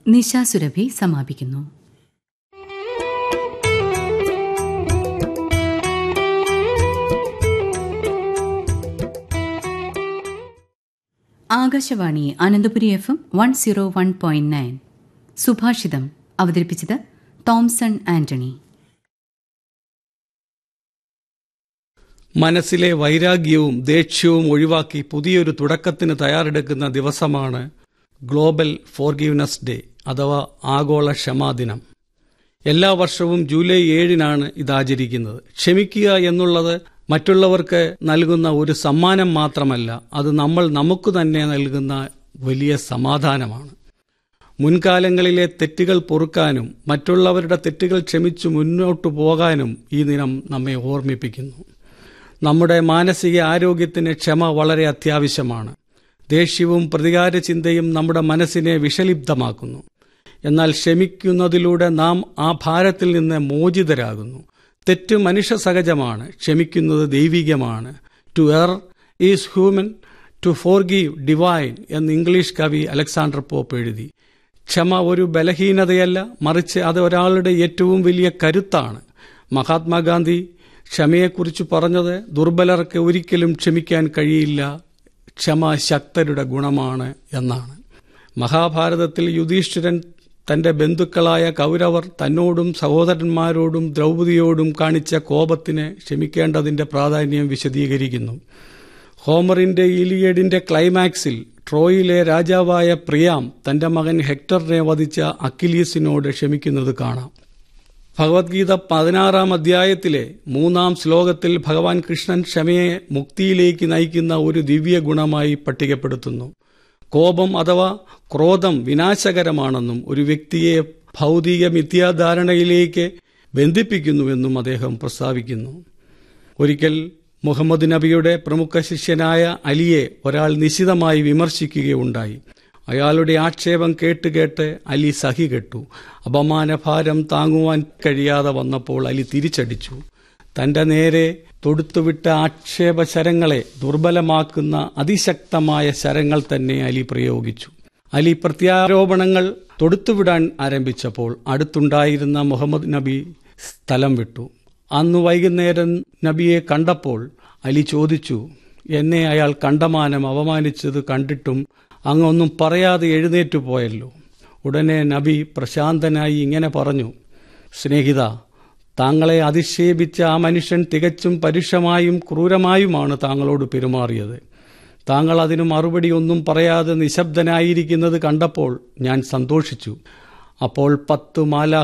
നിശ സുരഭി സമാപിക്കുന്നു Akashvani Ananthapuri F M one zero one point nine സുഭാഷിതം അവതരിപ്പിച്ചത് തോംസൺ ആന്റണി മനസ്സിലെ വൈരാഗ്യവും ദേഷ്യവും ഒഴിവാക്കി പുതിയൊരു തുടക്കത്തിന് തയ്യാറെടുക്കുന്ന ദിവസമാണ് ഗ്ലോബൽ ഫോർഗീവ്നെസ് ഡേ അഥവാ ആഗോള ക്ഷമാദിനം എല്ലാ വർഷവും ജൂലൈ ഏഴിനാണ് ഇത് ആചരിക്കുന്നത് ക്ഷമിക്കുക എന്നുള്ളത് മറ്റുള്ളവർക്ക് നൽകുന്ന ഒരു സമ്മാനം മാത്രമല്ല അത് നമ്മൾ നമുക്ക് തന്നെ നൽകുന്ന വലിയ സമാധാനമാണ് മുൻകാലങ്ങളിലെ തെറ്റുകൾ പൊറുക്കാനും മറ്റുള്ളവരുടെ തെറ്റുകൾ ക്ഷമിച്ചു മുന്നോട്ടു പോകാനും ഈ ദിനം നമ്മെ ഓർമ്മിപ്പിക്കുന്നു നമ്മുടെ മാനസിക ആരോഗ്യത്തിന് ക്ഷമ വളരെ അത്യാവശ്യമാണ് ദേഷ്യവും പ്രതികാര ചിന്തയും നമ്മുടെ മനസ്സിനെ വിഷലിപ്തമാക്കുന്നു എന്നാൽ ക്ഷമിക്കുന്നതിലൂടെ നാം ആ ഭാരത്തിൽ നിന്ന് മോചിതരാകുന്നു തെറ്റ് മനുഷ്യ സഹജമാണ് ക്ഷമിക്കുന്നത് ദൈവികമാണ് to err is human to forgive divine എന്ന് ഇംഗ്ലീഷ് കവി അലക്സാണ്ടർ പോപ്പ് എഴുതി ക്ഷമ ഒരു ബലഹീനതയല്ല മറിച്ച് അത് ഒരാളുടെ ഏറ്റവും വലിയ കരുത്താണ് മഹാത്മാഗാന്ധി ക്ഷമയെക്കുറിച്ച് പറഞ്ഞത് ദുർബലർക്ക് ഒരിക്കലും ക്ഷമിക്കാൻ കഴിയില്ല ക്ഷമ ശക്തരുടെ ഗുണമാണ് എന്നാണ് മഹാഭാരതത്തിൽ യുധിഷ്ഠിരൻ തന്റെ ബന്ധുക്കളായ കൗരവർ തന്നോടും സഹോദരന്മാരോടും ദ്രൗപദിയോടും കാണിച്ച കോപത്തിന് ക്ഷമിക്കേണ്ടതിന്റെ പ്രാധാന്യം വിശദീകരിക്കുന്നു ഹോമറിന്റെ ഇലിയഡിന്റെ ക്ലൈമാക്സിൽ ട്രോയിലെ രാജാവായ പ്രിയാം തന്റെ മകൻ ഹെക്ടറിനെ വധിച്ച അക്കിലീസിനോട് ക്ഷമിക്കുന്നത് കാണാം ഭഗവത്ഗീത പതിനാറാം അധ്യായത്തിലെ മൂന്നാം ശ്ലോകത്തിൽ ഭഗവാൻ കൃഷ്ണൻ ക്ഷമയെ മുക്തിയിലേക്ക് നയിക്കുന്ന ഒരു ദിവ്യ ഗുണമായി പട്ടികപ്പെടുത്തുന്നു കോപം അഥവാ ക്രോധം വിനാശകരമാണെന്നും ഒരു വ്യക്തിയെ ഭൗതിക മിഥ്യാധാരണയിലേക്ക് ബന്ധിപ്പിക്കുന്നുവെന്നും അദ്ദേഹം പ്രസ്താവിക്കുന്നു ഒരിക്കൽ മുഹമ്മദ് നബിയുടെ പ്രമുഖ ശിഷ്യനായ അലിയെ ഒരാൾ നിശിതമായി വിമർശിക്കുകയുണ്ടായി അയാളുടെ ആക്ഷേപം കേട്ട് കേട്ട് അലി സഹി കെട്ടു അപമാനഭാരം താങ്ങുവാൻ കഴിയാതെ വന്നപ്പോൾ അലി തിരിച്ചടിച്ചു തന്റെ നേരെ തൊടുത്തുവിട്ട ആക്ഷേപ ശരങ്ങളെ ദുർബലമാക്കുന്ന അതിശക്തമായ ശരങ്ങൾ തന്നെ അലി പ്രയോഗിച്ചു അലി പ്രത്യാരോപണങ്ങൾ തൊടുത്തുവിടാൻ ആരംഭിച്ചപ്പോൾ അടുത്തുണ്ടായിരുന്ന മുഹമ്മദ് നബി സ്ഥലം വിട്ടു അന്ന് വൈകുന്നേരം നബിയെ കണ്ടപ്പോൾ അലി ചോദിച്ചു എന്നെ അയാൾ കണ്ടമാനം അവമാനിച്ചത് കണ്ടിട്ടും അങ്ങൊന്നും പറയാതെ എഴുന്നേറ്റു പോയല്ലോ ഉടനെ നബി പ്രശാന്തനായി ഇങ്ങനെ പറഞ്ഞു സ്നേഹിത താങ്കളെ അധിക്ഷേപിച്ച ആ മനുഷ്യൻ തികച്ചും പരുഷമായും ക്രൂരമായുമാണ് താങ്കളോട് പെരുമാറിയത് താങ്കൾ അതിന് മറുപടി ഒന്നും പറയാതെ നിശബ്ദനായിരിക്കുന്നത് കണ്ടപ്പോൾ ഞാൻ സന്തോഷിച്ചു അപ്പോൾ പത്തു മാല